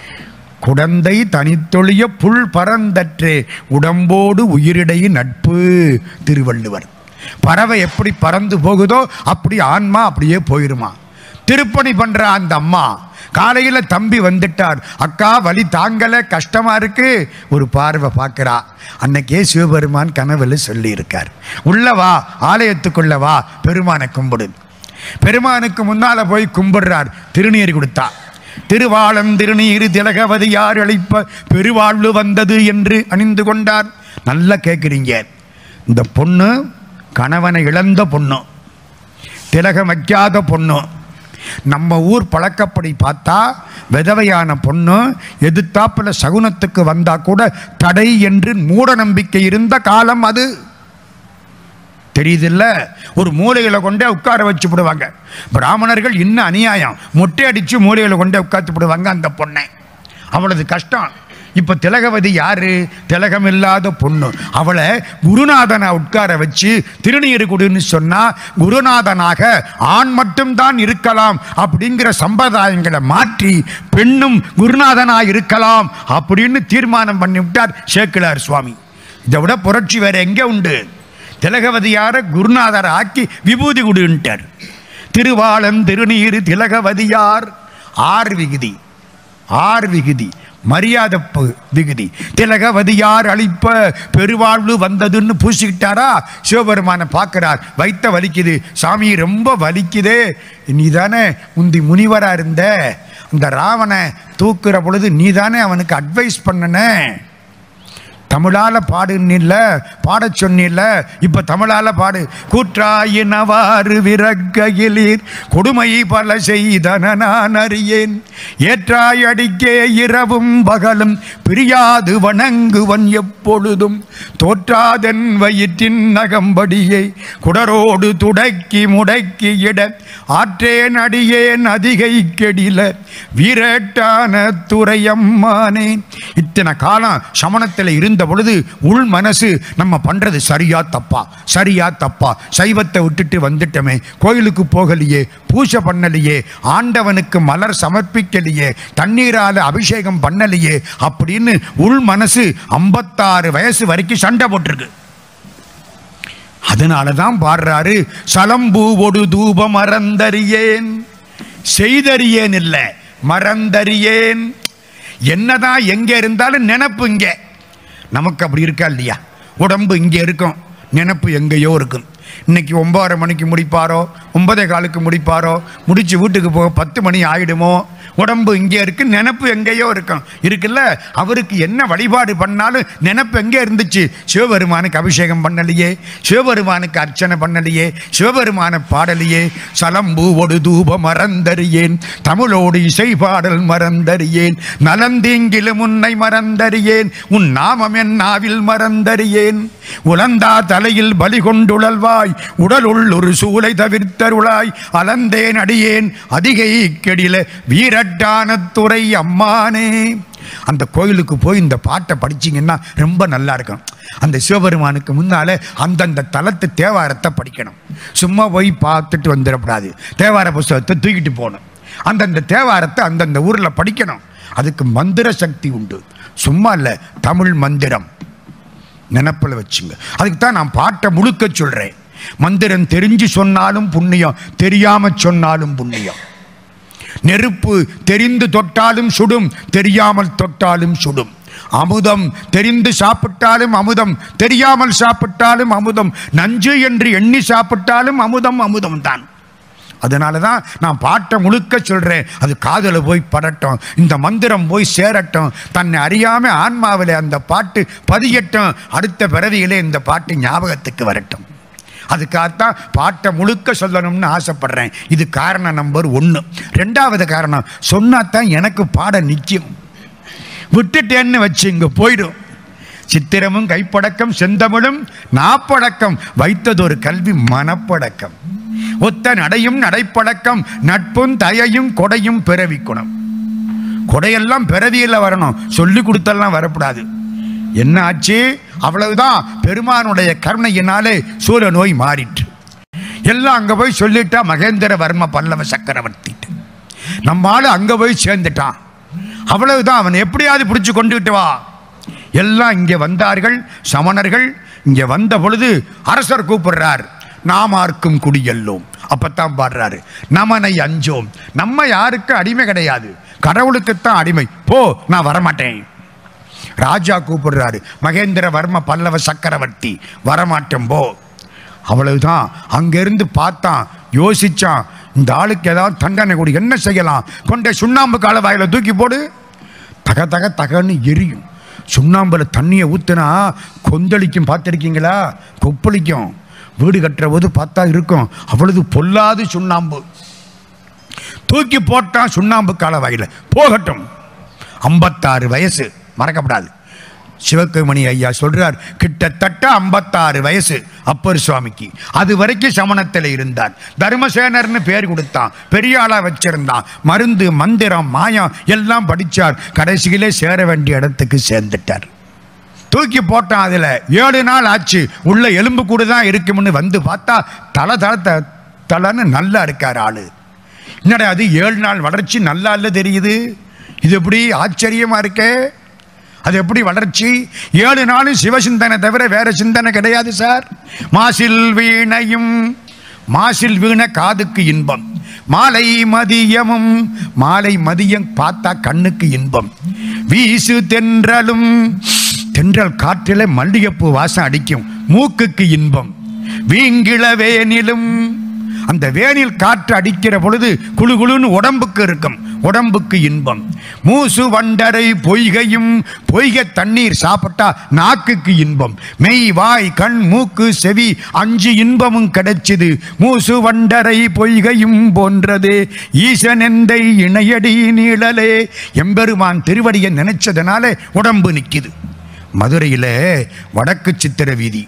குடந்தை தனித்தொழிய புல் பறந்தற்றே உடம்போடு உயிரிடை நட்பு திருவள்ளுவர் பறவை எப்படி பறந்து போகுதோ அப்படி ஆன்மா அப்படியே போயிருமா திருப்பணி பண்ற அந்த அம்மா காலையில தம்பி வந்துட்டார் அக்கா வலி தாங்கல கஷ்டமா இருக்கு ஒரு பார்வை பார்க்கிறா அன்னைக்கே சிவபெருமான் கனவுல சொல்லி இருக்கார் உள்ள வா ஆலயத்துக்குள்ள வா பெருமானை கும்பிடு பெருமானுக்கு முன்னால போய் கும்பிடுறார் திருநீர் கொடுத்தா திருவாளம் திருநீர் திலகவதி யார் அளிப்ப பெருவாழ்வு வந்தது என்று அணிந்து கொண்டார் நல்லா கேட்குறீங்க இந்த பொண்ணு கணவனை இழந்த பொண்ணு திலகம் வைக்காத பொண்ணு நம்ம ஊர் பழக்கப்படி பார்த்தா விதவையான பொண்ணு எதிர்த்தாப்புல சகுனத்துக்கு வந்தா கூட தடை என்று மூட நம்பிக்கை இருந்த காலம் அது தெரியுதில்ல ஒரு மூலையில கொண்டே உட்கார வச்சு விடுவாங்க பிராமணர்கள் இன்னும் அநியாயம் மொட்டை அடிச்சு மூலையில கொண்டே உட்காந்து விடுவாங்க அந்த பொண்ணை அவ்வளவு கஷ்டம் இப்ப திலகவதி யாரு திலகம் இல்லாத பொண்ணு அவளை குருநாதனை உட்கார வச்சு திருநீர் குடுன்னு சொன்னா குருநாதனாக ஆண் மட்டும்தான் இருக்கலாம் அப்படிங்கிற சம்பிரதாயங்களை மாற்றி பெண்ணும் குருநாதனாக இருக்கலாம் அப்படின்னு தீர்மானம் பண்ணி விட்டார் சேக்கிலார் சுவாமி இதை விட புரட்சி வேற எங்கே உண்டு திலகவதியார குருநாதர் ஆக்கி விபூதி கொடுன்ட்டார் திருவாளன் திருநீர் திலகவதியார் ஆர் விகுதி ஆர் விகுதி மரியாதை ப- விகுதி திலகவதியார் அளிப்ப பெருவாழ்வு வந்ததுன்னு பூசிக்கிட்டாரா சிவபெருமானை பார்க்கிறார் வைத்த வலிக்குது சாமி ரொம்ப வலிக்குதே நீ தானே முந்தி முனிவரா இருந்த இந்த ராவனை தூக்குற பொழுது நீ தானே அவனுக்கு அட்வைஸ் பண்ணன தமிழால பாடுன்னில்ல பாடச் சொன்னில்ல இப்ப தமிழால பாடு கூற்றாயினவாறு விரக்கையிலீர் கொடுமை பல செய்தன நான் அறியேன் ஏற்றாய் அடிக்கே இரவும் பகலும் பிரியாது வணங்குவன் எப்பொழுதும் தோற்றாதென் வயிற்றின் நகம்படியை குடரோடு துடக்கி முடக்கி இட ஆற்றேன் அடியேன் அதிகை கெடில வீரட்டான துறையம்மானே இத்தனை காலம் சமணத்தில் இருந்த பொழுது உள் மனசு நம்ம பண்றது சரியா தப்பா சரியா தப்பா சைவத்தை விட்டுட்டு வந்துட்டோமே கோயிலுக்கு போகலையே பூஜை பண்ணலையே ஆண்டவனுக்கு மலர் சமர்ப்பிக்கலையே தண்ணீரால அபிஷேகம் பண்ணலையே அப்படின்னு உள் மனசு ஐம்பத்தாறு வயசு வரைக்கும் சண்டை போட்டிருக்கு அதனால தான் பாடுறாரு சலம்பூவொடு தூபம் மறந்தறியேன் செய்தறியேன் இல்லை மறந்தறியேன் என்னதான் எங்க இருந்தாலும் நினப்பு இங்க நமக்கு அப்படி இருக்கா இல்லையா உடம்பு இங்க இருக்கும் நினப்பு எங்கேயோ இருக்கும் இன்னைக்கு ஒன்பதரை மணிக்கு முடிப்பாரோ ஒன்பதே காலுக்கு முடிப்பாரோ முடிச்சு வீட்டுக்கு போக பத்து மணி ஆயிடுமோ உடம்பு இங்கே இருக்கு நினப்பு எங்கேயோ இருக்கும் இருக்குல்ல அவருக்கு என்ன வழிபாடு பண்ணாலும் நினப்பு எங்கே இருந்துச்சு சிவபெருமானுக்கு அபிஷேகம் பண்ணலையே சிவபெருமானுக்கு அர்ச்சனை பண்ணலையே சிவபெருமான பாடலையே சலம்பு ஒடு தூப மறந்தறியேன் தமிழோடு இசை பாடல் மறந்தறியேன் நலந்தீங்கிலும் உன்னை மறந்தறியேன் உன் நாமம் என் நாவில் மறந்தறியேன் உலந்தா தலையில் பலி கொண்டுழல்வாய் உடலுள் ஒரு சூளை தவிர்த்தருளாய் அலந்தேன் அடியேன் அதிகை கெடில வீரட்டான துறை அம்மானே அந்த கோயிலுக்கு போய் இந்த பாட்டை படிச்சீங்கன்னா ரொம்ப நல்லா இருக்கும் அந்த சிவபெருமானுக்கு முன்னால அந்தந்த தலத்து தேவாரத்தை படிக்கணும் சும்மா போய் பார்த்துட்டு வந்துடக்கூடாது தேவார புஸ்தகத்தை தூக்கிட்டு போகணும் அந்தந்த தேவாரத்தை அந்தந்த ஊரில் படிக்கணும் அதுக்கு மந்திர சக்தி உண்டு சும்மா இல்லை தமிழ் மந்திரம் நினப்பில் வச்சுங்க அதுக்கு தான் நான் பாட்டை முழுக்க சொல்கிறேன் மந்திரம் தெரிஞ்சு சொன்னாலும் புண்ணியம் தெரியாம சொன்னாலும் புண்ணியம் நெருப்பு தெரிந்து தொட்டாலும் சுடும் தெரியாமல் தொட்டாலும் சுடும் அமுதம் தெரிந்து சாப்பிட்டாலும் அமுதம் தெரியாமல் சாப்பிட்டாலும் அமுதம் நஞ்சு என்று எண்ணி சாப்பிட்டாலும் அமுதம் அமுதம் தான் அதனால தான் நான் பாட்டை முழுக்க சொல்கிறேன் அது காதில் போய் படட்டும் இந்த மந்திரம் போய் சேரட்டும் தன்னை அறியாமல் ஆன்மாவில் அந்த பாட்டு பதியட்டும் அடுத்த பிறவியிலே இந்த பாட்டு ஞாபகத்துக்கு வரட்டும் அதுக்காகத்தான் பாட்டை முழுக்க சொல்லணும்னு ஆசைப்படுறேன் இது காரணம் நம்பர் ஒன்று ரெண்டாவது காரணம் சொன்னா தான் எனக்கு பாட நிற்கும் விட்டுட்டேன்னு வச்சு இங்கே போயிடும் சித்திரமும் கைப்படக்கம் செந்தமிழும் நாப்படக்கம் வைத்ததொரு கல்வி மனப்படக்கம் ஒத்த நடையும் நடைப்பழக்கம் நட்பும் தயையும் கொடையும் பிறவி குணம் கொடையெல்லாம் பிறவியில் வரணும் சொல்லி கொடுத்தெல்லாம் வரக்கூடாது என்ன ஆச்சு அவ்வளவுதான் பெருமானுடைய கருணையினாலே சூர நோய் மாறிற்று எல்லாம் அங்க போய் சொல்லிட்டா மகேந்திரவர்ம பல்லவ சக்கரவர்த்தி நம்ம ஆளு அங்க போய் சேர்ந்துட்டான் அவ்வளவுதான் அவன் எப்படியாவது பிடிச்சு கொண்டுகிட்டு வா எல்லாம் இங்கே வந்தார்கள் சமணர்கள் இங்கே வந்த பொழுது அரசர் கூப்பிடுறார் நாமார்க்கும் குடியல்லோம் அப்பத்தான் பாடுறாரு நமனை அஞ்சோம் நம்ம யாருக்கு அடிமை கிடையாது கடவுளுக்குத்தான் அடிமை போ நான் வரமாட்டேன் ராஜா கூப்பிடுறாரு மகேந்திரவர்ம பல்லவ சக்கரவர்த்தி வரமாட்டேன் போ அவ்வளவுதான் அங்கிருந்து பார்த்தான் யோசிச்சான் இந்த ஆளுக்கு ஏதாவது தண்டனை கொடு என்ன செய்யலாம் கொண்ட சுண்ணாம்பு கால வாயில தூக்கி போடு தக தக தகன்னு எரியும் சுண்ணாம்புல தண்ணியை ஊத்துனா கொந்தளிக்கும் பார்த்துருக்கீங்களா கொப்பளிக்கும் வீடு கட்டுற போது பார்த்தா இருக்கும் அவ்வளவு பொல்லாது சுண்ணாம்பு தூக்கி போட்டான் சுண்ணாம்பு கால வாயில போகட்டும் ஐம்பத்தாறு வயசு மறக்கப்படாது சிவகமணி ஐயா சொல்றார் கிட்டத்தட்ட ஐம்பத்தாறு வயசு அப்பர் சுவாமிக்கு அது வரைக்கும் சமணத்தில் இருந்தார் தர்மசேனர்னு பேர் கொடுத்தான் பெரிய ஆளா வச்சிருந்தான் மருந்து மந்திரம் மாயம் எல்லாம் படிச்சார் கடைசியிலே சேர வேண்டிய இடத்துக்கு சேர்ந்துட்டார் தூக்கி போட்டான் அதுல ஏழு நாள் ஆச்சு உள்ள எலும்பு கூட தான் இருக்கும்னு வந்து பார்த்தா தலை தலை த- தலைன்னு நல்லா இருக்கார் ஆளு என்னடா அது ஏழு நாள் வளர்ச்சி நல்லா இல்லை தெரியுது இது எப்படி ஆச்சரியமா இருக்கே அது எப்படி வளர்ச்சி ஏழு நாளும் சிவசிந்தனை தவிர வேற சிந்தனை கிடையாது சார் மாசில் வீணையும் மாசில் வீண காதுக்கு இன்பம் மாலை மதியமும் மாலை மதியம் பார்த்தா கண்ணுக்கு இன்பம் வீசு தென்றலும் தென்றல் காற்றில மல்லிகைப்பூ வாசம் அடிக்கும் மூக்குக்கு இன்பம் வீங்கிள வேனிலும் அந்த வேனில் காற்று அடிக்கிற பொழுது குளு குளுன்னு உடம்புக்கு இருக்கும் உடம்புக்கு இன்பம் மூசு வண்டரை பொய்கையும் பொய்கை தண்ணீர் சாப்பிட்டா நாக்குக்கு இன்பம் மெய் வாய் கண் மூக்கு செவி அஞ்சு இன்பமும் கிடைச்சுது மூசு வண்டரை பொய்கையும் போன்றதே ஈசனெந்தை இணையடி நீழலே எம்பெருமான் திருவடியை நினைச்சதுனால உடம்பு நிக்குது மதுரையில வடக்கு சித்திர வீதி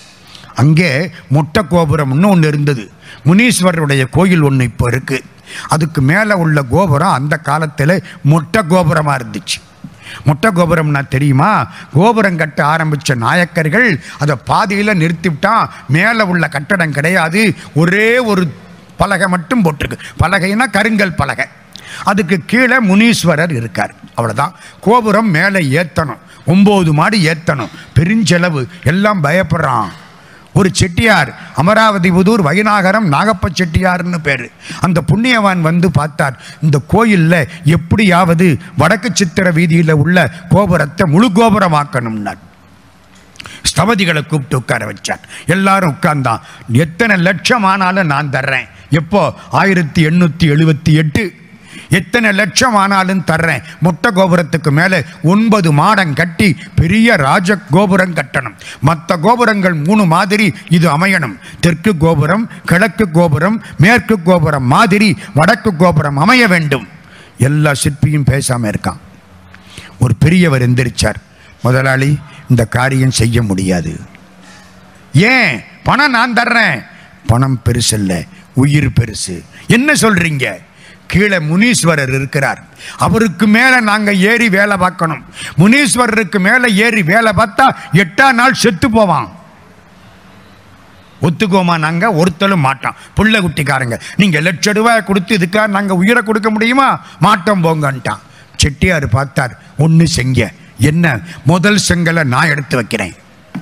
அங்கே மொட்டை கோபுரம்னு ஒன்று இருந்தது முனீஸ்வரருடைய கோயில் ஒன்று இப்போ இருக்கு அதுக்கு மேலே உள்ள கோபுரம் அந்த காலத்தில் மொட்டை கோபுரமாக இருந்துச்சு மொட்டை கோபுரம்னா தெரியுமா கோபுரம் கட்ட ஆரம்பித்த நாயக்கர்கள் அதை பாதியில் நிறுத்திவிட்டான் மேலே உள்ள கட்டடம் கிடையாது ஒரே ஒரு பலகை மட்டும் போட்டிருக்கு பலகைனா கருங்கல் பலகை அதுக்கு கீழே முனீஸ்வரர் இருக்கார் அவ்வளோதான் கோபுரம் மேலே ஏற்றணும் ஒம்பது மாடி ஏற்றணும் பெருஞ்செலவு எல்லாம் பயப்படுறான் ஒரு செட்டியார் அமராவதி புதூர் வைநாகரம் நாகப்ப செட்டியார்னு பேர் அந்த புண்ணியவான் வந்து பார்த்தார் இந்த கோயிலில் எப்படியாவது வடக்கு சித்திர வீதியில் உள்ள கோபுரத்தை முழு கோபுரமாக்கணும்னார் ஸ்தபதிகளை கூப்பிட்டு உட்கார வச்சார் எல்லாரும் உட்கார்ந்தான் எத்தனை லட்சம் ஆனாலும் நான் தர்றேன் எப்போ ஆயிரத்தி எண்ணூற்றி எழுபத்தி எட்டு எத்தனை லட்சம் ஆனாலும் தர்றேன் மொட்டை கோபுரத்துக்கு மேலே ஒன்பது மாடம் கட்டி பெரிய ராஜ கோபுரம் கட்டணும் மற்ற கோபுரங்கள் மூணு மாதிரி இது அமையணும் தெற்கு கோபுரம் கிழக்கு கோபுரம் மேற்கு கோபுரம் மாதிரி வடக்கு கோபுரம் அமைய வேண்டும் எல்லா சிற்பியும் பேசாம இருக்கான் ஒரு பெரியவர் எந்திரிச்சார் முதலாளி இந்த காரியம் செய்ய முடியாது ஏன் பணம் நான் தர்றேன் பணம் பெருசல்ல உயிர் பெருசு என்ன சொல்றீங்க கீழே முனீஸ்வரர் இருக்கிறார் அவருக்கு மேல நாங்க ஏறி வேலை பார்க்கணும் முனீஸ்வரருக்கு மேல ஏறி வேலை பார்த்தா எட்டாம் நாள் செத்து போவான் ஒத்துக்கோமா நாங்க ஒருத்தலும் மாட்டோம் புள்ள குட்டிக்காரங்க நீங்க லட்ச ரூபாய் கொடுத்து இதுக்காக நாங்க உயிரை கொடுக்க முடியுமா மாட்டோம் போங்கன்ட்டான் செட்டியார் பார்த்தார் ஒன்று செங்க என்ன முதல் செங்கலை நான் எடுத்து வைக்கிறேன்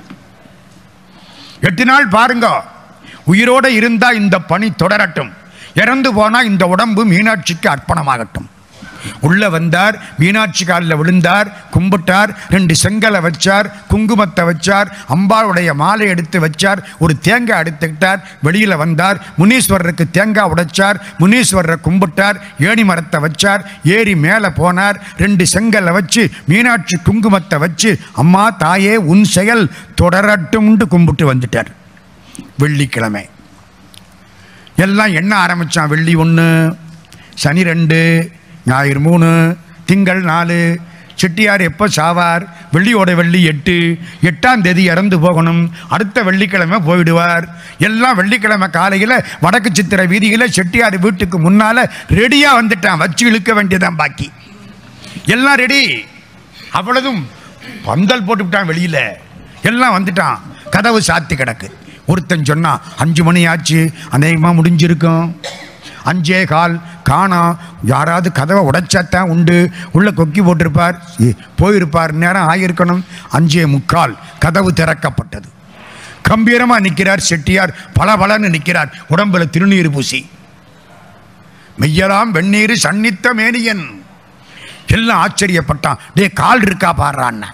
எட்டு நாள் பாருங்க உயிரோட இருந்தா இந்த பணி தொடரட்டும் இறந்து போனா இந்த உடம்பு மீனாட்சிக்கு அர்ப்பணமாகட்டும் உள்ள வந்தார் மீனாட்சி காலில் விழுந்தார் கும்பிட்டார் ரெண்டு செங்கலை வச்சார் குங்குமத்தை வச்சார் அம்பாளுடைய மாலை எடுத்து வச்சார் ஒரு தேங்காய் எடுத்துக்கிட்டார் வெளியில வந்தார் முனீஸ்வரருக்கு தேங்காய் உடைச்சார் முனீஸ்வரரை கும்பிட்டார் ஏணி மரத்தை வச்சார் ஏறி மேலே போனார் ரெண்டு செங்கலை வச்சு மீனாட்சி குங்குமத்தை வச்சு அம்மா தாயே உன் செயல் தொடரட்டும்னு கும்பிட்டு வந்துட்டார் வெள்ளிக்கிழமை எல்லாம் எண்ண ஆரம்பிச்சான் வெள்ளி ஒன்று சனி ரெண்டு ஞாயிறு மூணு திங்கள் நாலு செட்டியார் எப்போ சாவார் வெள்ளியோட வெள்ளி எட்டு எட்டாம் தேதி இறந்து போகணும் அடுத்த வெள்ளிக்கிழமை போயிடுவார் எல்லாம் வெள்ளிக்கிழமை காலையில் வடக்கு சித்திர வீதியில் செட்டியார் வீட்டுக்கு முன்னால் ரெடியாக வந்துட்டான் வச்சு இழுக்க வேண்டியதான் பாக்கி எல்லாம் ரெடி அவ்வளதும் பந்தல் போட்டுவிட்டான் வெளியில எல்லாம் வந்துட்டான் கதவு சாத்தி கிடக்கு ஒருத்தன் சொன்னான் அஞ்சு மணி ஆச்சு அநேகமாக முடிஞ்சிருக்கும் அஞ்சே கால் காணோம் யாராவது கதவை உடைச்சாத்தான் உண்டு உள்ள கொக்கி போட்டிருப்பார் இ- போயிருப்பார் நேரம் ஆகியிருக்கணும் அஞ்சே முக்கால் கதவு திறக்கப்பட்டது கம்பீரமா நிற்கிறார் செட்டியார் பளபளன்னு நிற்கிறார் உடம்புல திருநீர் பூசி மெய்யலாம் வெந்நீர் சன்னித்த மேனியன் எல்லாம் ஆச்சரியப்பட்டான் டே கால் இருக்கா பாடுறான்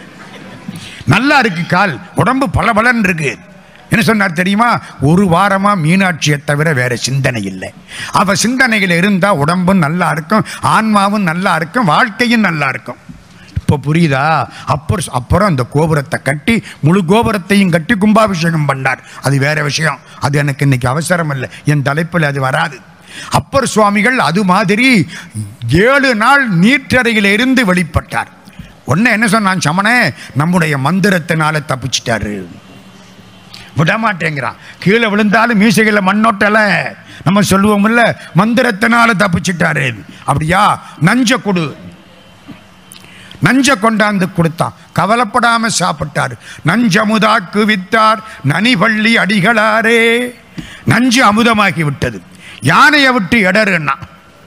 நல்லா இருக்கு கால் உடம்பு பளபளன்னு இருக்கு என்ன சொன்னார் தெரியுமா ஒரு வாரமா மீனாட்சியை தவிர வேற சிந்தனை இல்லை அவ சிந்தனைகள் இருந்தா உடம்பும் நல்லா இருக்கும் ஆன்மாவும் நல்லா இருக்கும் வாழ்க்கையும் நல்லா இருக்கும் இப்போ புரியுதா அப்புறம் அப்புறம் அந்த கோபுரத்தை கட்டி முழு கோபுரத்தையும் கட்டி கும்பாபிஷேகம் பண்ணார் அது வேற விஷயம் அது எனக்கு இன்னைக்கு அவசரம் இல்லை என் தலைப்பில் அது வராது அப்பர் சுவாமிகள் அது மாதிரி ஏழு நாள் நீற்றறையில் இருந்து வெளிப்பட்டார் ஒன்று என்ன சொன்னான் சமணே நம்முடைய மந்திரத்தினால தப்பிச்சிட்டாரு விட மாட்டேங்கிறான் கீழே விழுந்தாலும் மீசைகளை மண்ணோட்டல நம்ம சொல்லுவோம்ல மந்திரத்தினால தப்பிச்சிட்டாரு அப்படியா நஞ்ச கொடு நஞ்ச கொண்டாந்து கொடுத்தான் கவலைப்படாம சாப்பிட்டார் நஞ்சமுதாக்கு வித்தார் நனிபள்ளி அடிகளாரே நஞ்சு அமுதமாகி விட்டது யானையை விட்டு இடறுன்னா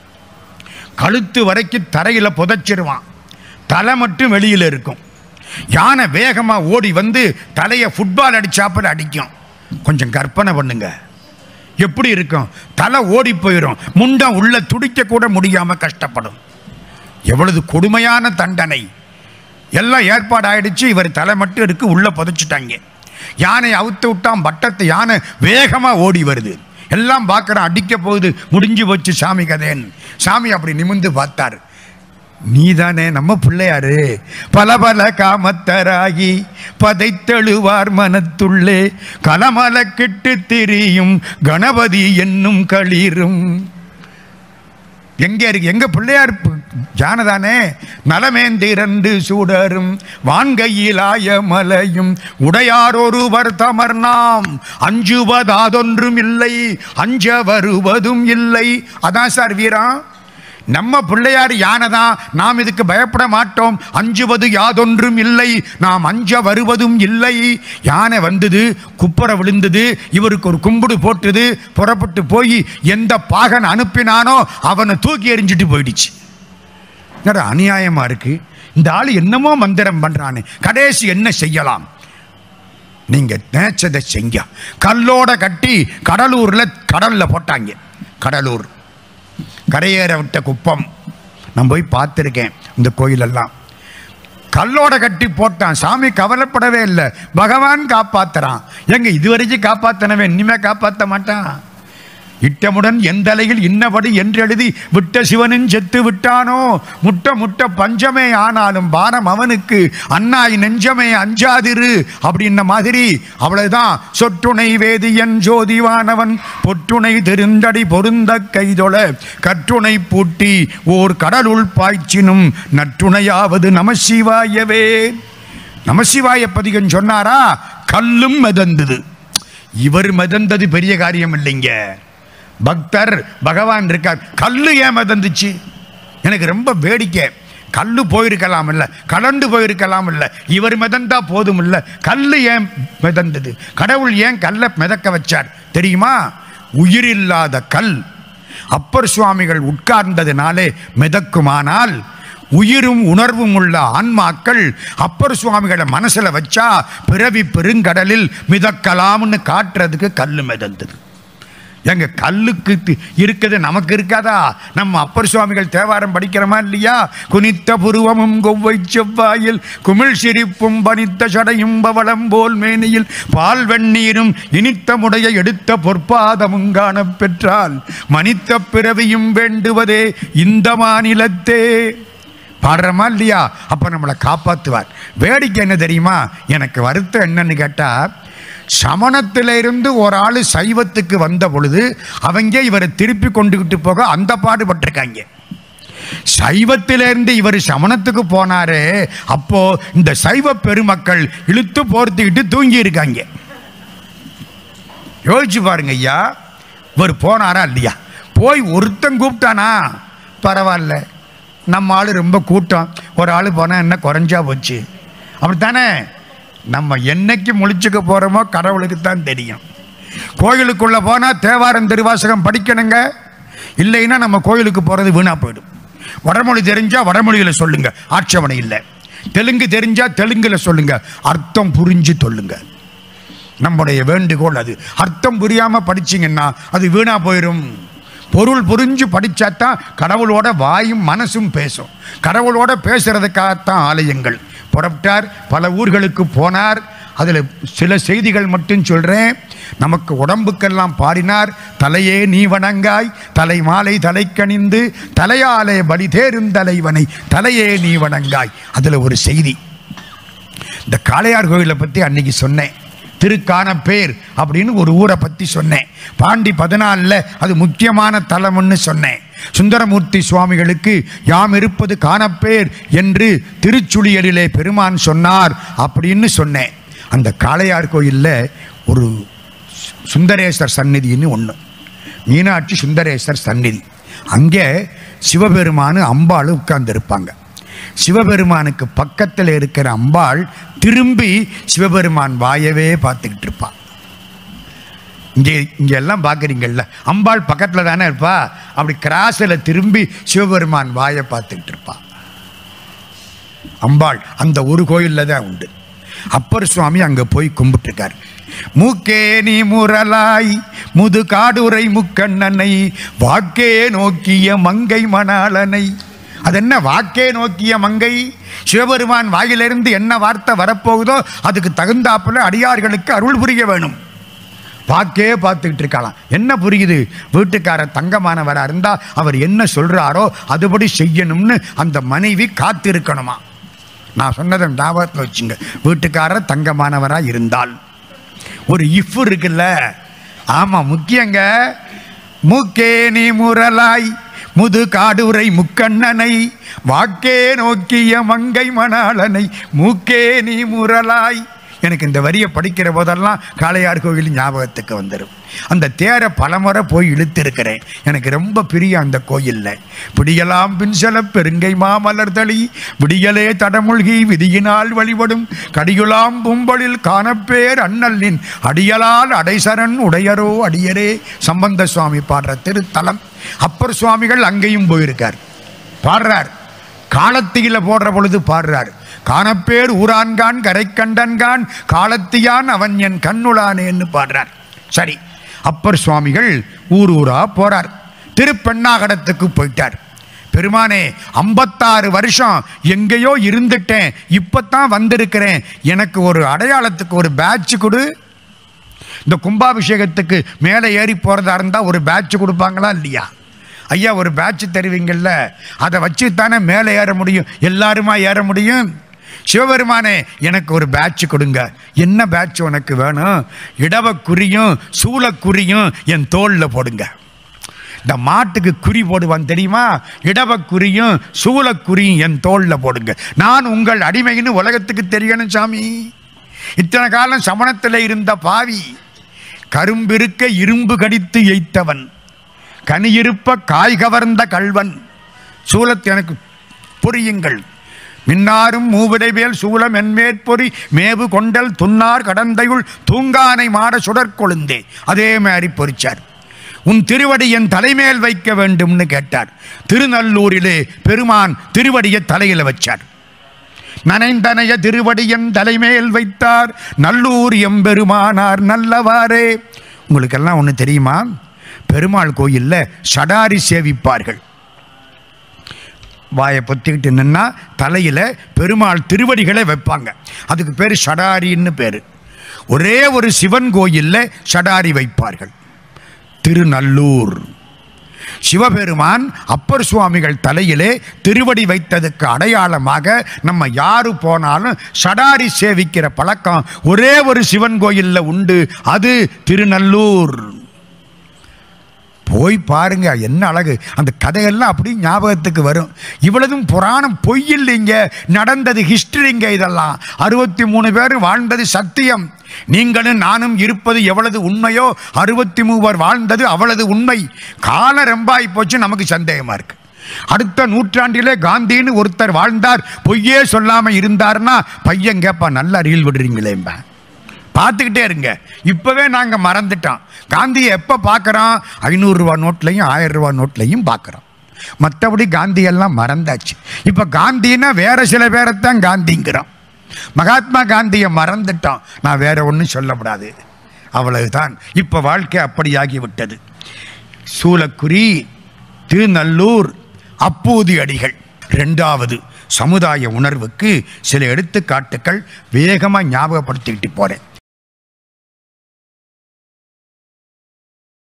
கழுத்து வரைக்கும் தரையில புதைச்சிருவான் தலை மட்டும் வெளியில இருக்கும் யானை வேகமா ஓடி வந்து தலையை ஃபுட்பால் அடிச்சாப்புல அடிக்கும் கொஞ்சம் கற்பனை பண்ணுங்க எப்படி இருக்கும் தலை ஓடி போயிடும் முண்டம் உள்ள துடிக்க கூட முடியாம கஷ்டப்படும் எவ்வளவு கொடுமையான தண்டனை எல்லாம் ஏற்பாடு ஆயிடுச்சு இவர் தலை மட்டும் இருக்கு உள்ள புதைச்சிட்டாங்க யானை அவுத்து விட்டான் பட்டத்தை யானை வேகமா ஓடி வருது எல்லாம் பார்க்குறான் அடிக்க போகுது முடிஞ்சு போச்சு சாமி கதைன்னு சாமி அப்படி நிமிந்து பார்த்தார் நீதானே நம்ம பிள்ளையாரு பல பல காமத்தராகி பதைத்தெழுவார் மனத்துள்ளே கலமல கிட்டு திரியும் கணபதி என்னும் களிரும் எங்க இருக்கு எங்க பிள்ளையார் பு- ஜானதானே நலமேந்திரண்டு சூடரும் வான்கையிலாய மலையும் உடையார் ஒருவர் தமர்நாம் அஞ்சுவதாதொன்றும் இல்லை அஞ்ச வருவதும் இல்லை அதான் சார் வீரா நம்ம பிள்ளையார் யானை தான் நாம் இதுக்கு பயப்பட மாட்டோம் அஞ்சுவது யாதொன்றும் இல்லை நாம் அஞ்ச வருவதும் இல்லை யானை வந்தது குப்புற விழுந்தது இவருக்கு ஒரு கும்பிடு போட்டது புறப்பட்டு போய் எந்த பாகன் அனுப்பினானோ அவனை தூக்கி எறிஞ்சிட்டு போயிடுச்சு என்னடா அநியாயமா இருக்கு இந்த ஆள் என்னமோ மந்திரம் பண்றானே கடைசி என்ன செய்யலாம் நீங்க நினைச்சதை செஞ்ச கல்லோட கட்டி கடலூர்ல கடல்ல போட்டாங்க கடலூர் கரையேற விட்ட குப்பம் நான் போய் பார்த்துருக்கேன் இந்த கோயிலெல்லாம் கல்லோட கட்டி போட்டான் சாமி கவலைப்படவே இல்லை பகவான் காப்பாத்துறான் எங்க இதுவரைக்கும் காப்பாத்தனவே இனிமே காப்பாத்த மாட்டான் இட்டமுடன் எந்தலையில் இன்னபடி என்றெழுதி விட்ட சிவனின் செத்து விட்டானோ முட்ட முட்ட பஞ்சமே ஆனாலும் பாரம் அவனுக்கு அன்னாய் நெஞ்சமே அஞ்சாதிரு அப்படின்ன மாதிரி அவ்வளவுதான் சொற்றுணை வேதியன் ஜோதிவானவன் பொற்றுணை திருந்தடி பொருந்த கைதொழ கற்றுணை பூட்டி ஓர் கடலுள் பாய்ச்சினும் நற்றுணையாவது நமசிவாயவே நமசிவாய பதிகன் சொன்னாரா கல்லும் மிதந்தது இவர் மிதந்தது பெரிய காரியம் இல்லைங்க பக்தர் பகவான் இருக்கார் கல்லு ஏன் மிதந்துச்சு எனக்கு ரொம்ப வேடிக்கை கல்லு போயிருக்கலாம் இல்ல கலண்டு போயிருக்கலாம் இல்ல இவர் மிதந்தா போதும் இல்ல கல்லு ஏன் மிதந்தது கடவுள் ஏன் கல்லை மிதக்க வச்சார் தெரியுமா உயிரில்லாத கல் அப்பர் சுவாமிகள் உட்கார்ந்ததினாலே மிதக்குமானால் உயிரும் உணர்வும் உள்ள ஆன்மாக்கள் அப்பர் சுவாமிகளை மனசுல வச்சா பிறவி பெருங்கடலில் மிதக்கலாம்னு காட்டுறதுக்கு கல்லு மிதந்தது எங்க கல்லுக்கு தி- இருக்குது நமக்கு இருக்காதா நம்ம அப்பர் சுவாமிகள் தேவாரம் படிக்கிறோமா இல்லையா குனித்த புருவமும் கொவ்வை செவ்வாயில் குமிழ் சிரிப்பும் பனித்த சடையும் பவளம் போல் மேனியில் பால் வெந்நீரும் இனித்த முடைய எடுத்த பொற்பாதமும் காணப் பெற்றால் மனித்த பிறவியும் வேண்டுவதே இந்த மாநிலத்தே பாடுறோமா இல்லையா அப்ப நம்மளை காப்பாத்துவார் வேடிக்கை என்ன தெரியுமா எனக்கு வருத்தம் என்னன்னு கேட்டா சமணத்தில இருந்து ஒரு ஆள் சைவத்துக்கு வந்த பொழுது அவங்க இவரை திருப்பி கொண்டுகிட்டு போக அந்த பாடுபட்டிருக்காங்க சைவத்திலிருந்து இவர் சமணத்துக்கு போனாரே அப்போ இந்த சைவ பெருமக்கள் இழுத்து போர்த்திக்கிட்டு தூங்கி இருக்காங்க யோசிச்சு பாருங்க ஐயா இவர் போனாரா இல்லையா போய் ஒருத்தன் கூப்பிட்டானா பரவாயில்ல நம்ம ஆள் ரொம்ப கூட்டம் ஒரு ஆள் போனால் என்ன குறைஞ்சா போச்சு அப்படித்தானே நம்ம என்னைக்கு முழிச்சுக்க போகிறோமோ கடவுளுக்கு தான் தெரியும் கோயிலுக்குள்ளே போனால் தேவாரம் திருவாசகம் படிக்கணுங்க இல்லைன்னா நம்ம கோயிலுக்கு போகிறது வீணாக போயிடும் வடமொழி தெரிஞ்சா வடமொழியில் சொல்லுங்க ஆட்சேபனை இல்லை தெலுங்கு தெரிஞ்சா தெலுங்குல சொல்லுங்க அர்த்தம் புரிஞ்சு சொல்லுங்க நம்முடைய வேண்டுகோள் அது அர்த்தம் புரியாம படிச்சீங்கன்னா அது வீணா போயிடும் பொருள் புரிஞ்சு படிச்சாதான் கடவுளோட வாயும் மனசும் பேசும் கடவுளோட பேசுறதுக்காகத்தான் ஆலயங்கள் புறப்பட்டார் பல ஊர்களுக்கு போனார் அதில் சில செய்திகள் மட்டும் சொல்கிறேன் நமக்கு உடம்புக்கெல்லாம் பாடினார் தலையே நீ வணங்காய் தலை மாலை தலைக்கணிந்து தலையாலே பலி தேரும் தலைவனை தலையே நீ வணங்காய் அதில் ஒரு செய்தி இந்த காளையார் கோயிலை பற்றி அன்னைக்கு சொன்னேன் திருக்கானப்பேர் அப்படின்னு ஒரு ஊரை பற்றி சொன்னேன் பாண்டி பதினாலில் அது முக்கியமான தலம்னு சொன்னேன் சுந்தரமூர்த்தி சுவாமிகளுக்கு யாம் இருப்பது காணப்பேர் என்று திருச்சுழியலிலே பெருமான் சொன்னார் அப்படின்னு சொன்னேன் அந்த காளையார் கோயிலில் ஒரு சு- சுந்தரேசர் சந்நிதின்னு ஒன்று மீனாட்சி சுந்தரேசர் சந்நிதி அங்கே சிவபெருமானு அம்பாள் உட்கார்ந்துருப்பாங்க சிவபெருமானுக்கு பக்கத்தில் இருக்கிற அம்பாள் திரும்பி சிவபெருமான் வாயவே பார்த்துக்கிட்டு இருப்பான் இங்கே இங்கே எல்லாம் பார்க்குறீங்கல்ல அம்பாள் பக்கத்தில் தானே இருப்பா அப்படி கிராஸில் திரும்பி சிவபெருமான் வாயை பார்த்துக்கிட்டு இருப்பான் அம்பாள் அந்த ஒரு கோயிலில் தான் உண்டு அப்பர் சுவாமி அங்கே போய் கும்பிட்டுருக்கார் மூக்கே நீ முரலாய் முது காடுரை முக்கண்ணனை வாக்கே நோக்கிய மங்கை மணாளனை அது என்ன வாக்கே நோக்கிய மங்கை சிவபெருமான் வாயிலிருந்து என்ன வார்த்தை வரப்போகுதோ அதுக்கு தகுந்தாப்புல அடியார்களுக்கு அருள் புரிய வேணும் வாக்கே பார்த்துக்கிட்டு இருக்கலாம் என்ன புரியுது வீட்டுக்காரர் தங்கமானவரா இருந்தா அவர் என்ன சொல்றாரோ அதுபடி செய்யணும்னு அந்த மனைவி காத்திருக்கணுமா நான் சொன்னதை ஞாபகத்தில் வச்சுங்க வீட்டுக்காரர் தங்கமானவரா இருந்தால் ஒரு இஃப் இருக்குல்ல ஆமா முக்கியங்க மூக்கே நீ முரலாய் முது காடுரை முக்கண்ணனை வாக்கே நோக்கிய மங்கை மணாளனை மூக்கே நீ முரலாய் எனக்கு இந்த வரியை படிக்கிற போதெல்லாம் காளையார் கோவில் ஞாபகத்துக்கு வந்துடும் அந்த தேரை பலமுறை போய் இழுத்திருக்கிறேன் எனக்கு ரொம்ப பிரியம் அந்த கோயிலில் பிடியலாம் பின்சல பெருங்கை மாமலர் தளி விடியலே தடமுழ்கி விதியினால் வழிபடும் கடியுலாம் பும்பலில் காணப்பேர் அண்ணலின் அடியலால் அடைசரன் உடையரோ அடியரே சம்பந்த சுவாமி பாடுற திருத்தலம் அப்பர் சுவாமிகள் அங்கேயும் போயிருக்கார் பாடுறார் காலத்தியில போடுற பொழுது பாடுறார் காணப்பேர் ஊரான்கான் கரைக்கண்டன்கான் காலத்தியான் அவன் என் கண்ணுளானேன்னு பாடுறார் சரி அப்பர் சுவாமிகள் ஊர் ஊரா போறார் திருப்பெண்ணாகடத்துக்கு போயிட்டார் பெருமானே ஐம்பத்தாறு வருஷம் எங்கேயோ இருந்துட்டேன் இப்பத்தான் வந்திருக்கிறேன் எனக்கு ஒரு அடையாளத்துக்கு ஒரு பேட்ச் கொடு இந்த கும்பாபிஷேகத்துக்கு மேலே ஏறி போகிறதா இருந்தால் ஒரு பேட்ச் கொடுப்பாங்களா இல்லையா ஐயா ஒரு பேட்ச் தருவீங்கள்ல அதை வச்சு தானே மேலே ஏற முடியும் எல்லாருமா ஏற முடியும் சிவபெருமானே எனக்கு ஒரு பேட்ச் கொடுங்க என்ன பேட்ச் உனக்கு வேணும் இடவக்குறியும் சூளக்குறியும் என் தோளில் போடுங்க இந்த மாட்டுக்கு குறி போடுவான் தெரியுமா இடவக்குறியும் சூளக்குறியும் என் தோளில் போடுங்க நான் உங்கள் அடிமைன்னு உலகத்துக்கு தெரியணும் சாமி இத்தனை காலம் சமணத்தில் இருந்த பாவி கரும்பிருக்க இரும்பு கடித்து எய்த்தவன் கனியிருப்ப காய் கவர்ந்த கள்வன் சூலத்தை எனக்கு புரியுங்கள் மின்னாரும் மூவிடைவேல் சூலம் என்மேற்பொறி மேவு கொண்டல் துன்னார் கடந்தையுள் தூங்கானை மாட சுடற்கொழுந்தே அதே மாதிரி பொறிச்சார் உன் திருவடி என் தலைமேல் வைக்க வேண்டும்னு கேட்டார் திருநல்லூரிலே பெருமான் திருவடியை தலையில் வச்சார் நனைந்தனைய திருவடியன் தலைமேல் வைத்தார் நல்லூர் எம்பெருமானார் நல்லவாறே உங்களுக்கெல்லாம் ஒன்று தெரியுமா பெருமாள் கோயிலில் சடாரி சேவிப்பார்கள் வாயை பொத்திக்கிட்டு நின்னா தலையில் பெருமாள் திருவடிகளை வைப்பாங்க அதுக்கு பேர் சடாரின்னு பேர் ஒரே ஒரு சிவன் கோயிலில் சடாரி வைப்பார்கள் திருநல்லூர் சிவபெருமான் அப்பர் சுவாமிகள் தலையிலே திருவடி வைத்ததுக்கு அடையாளமாக நம்ம யாரு போனாலும் சடாரி சேவிக்கிற பழக்கம் ஒரே ஒரு சிவன் கோயிலில் உண்டு அது திருநல்லூர் போய் பாருங்க என்ன அழகு அந்த கதையெல்லாம் அப்படி ஞாபகத்துக்கு வரும் இவ்வளவும் புராணம் பொய் இல்லைங்க நடந்தது ஹிஸ்டரிங்க இதெல்லாம் அறுபத்தி மூணு பேர் வாழ்ந்தது சத்தியம் நீங்களும் நானும் இருப்பது எவ்வளவு உண்மையோ அறுபத்தி மூவர் வாழ்ந்தது அவ்வளவு உண்மை காலம் ரெம்பாய் போச்சு நமக்கு சந்தேகமா இருக்கு அடுத்த நூற்றாண்டிலே காந்தின்னு ஒருத்தர் வாழ்ந்தார் பொய்யே சொல்லாம இருந்தாருன்னா பையன் கேப்பா நல்லா ரீல் விடுறீங்களேம்பா பார்த்துக்கிட்டே இருங்க இப்போவே நாங்கள் மறந்துட்டோம் காந்தியை எப்போ பார்க்குறோம் ஐநூறுரூவா நோட்லையும் ஆயிரம் ரூபா நோட்லையும் பார்க்குறோம் மற்றபடி காந்தியெல்லாம் மறந்தாச்சு இப்போ காந்தின்னா வேற சில பேரைத்தான் காந்திங்கிறோம் மகாத்மா காந்தியை மறந்துட்டான் நான் வேற ஒன்றும் சொல்லக்கூடாது அவ்வளவுதான் இப்போ வாழ்க்கை அப்படியாகி விட்டது சூலக்குரி திருநல்லூர் அப்பூதி அடிகள் ரெண்டாவது சமுதாய உணர்வுக்கு சில எடுத்துக்காட்டுக்கள் வேகமாக ஞாபகப்படுத்திக்கிட்டு போகிறேன்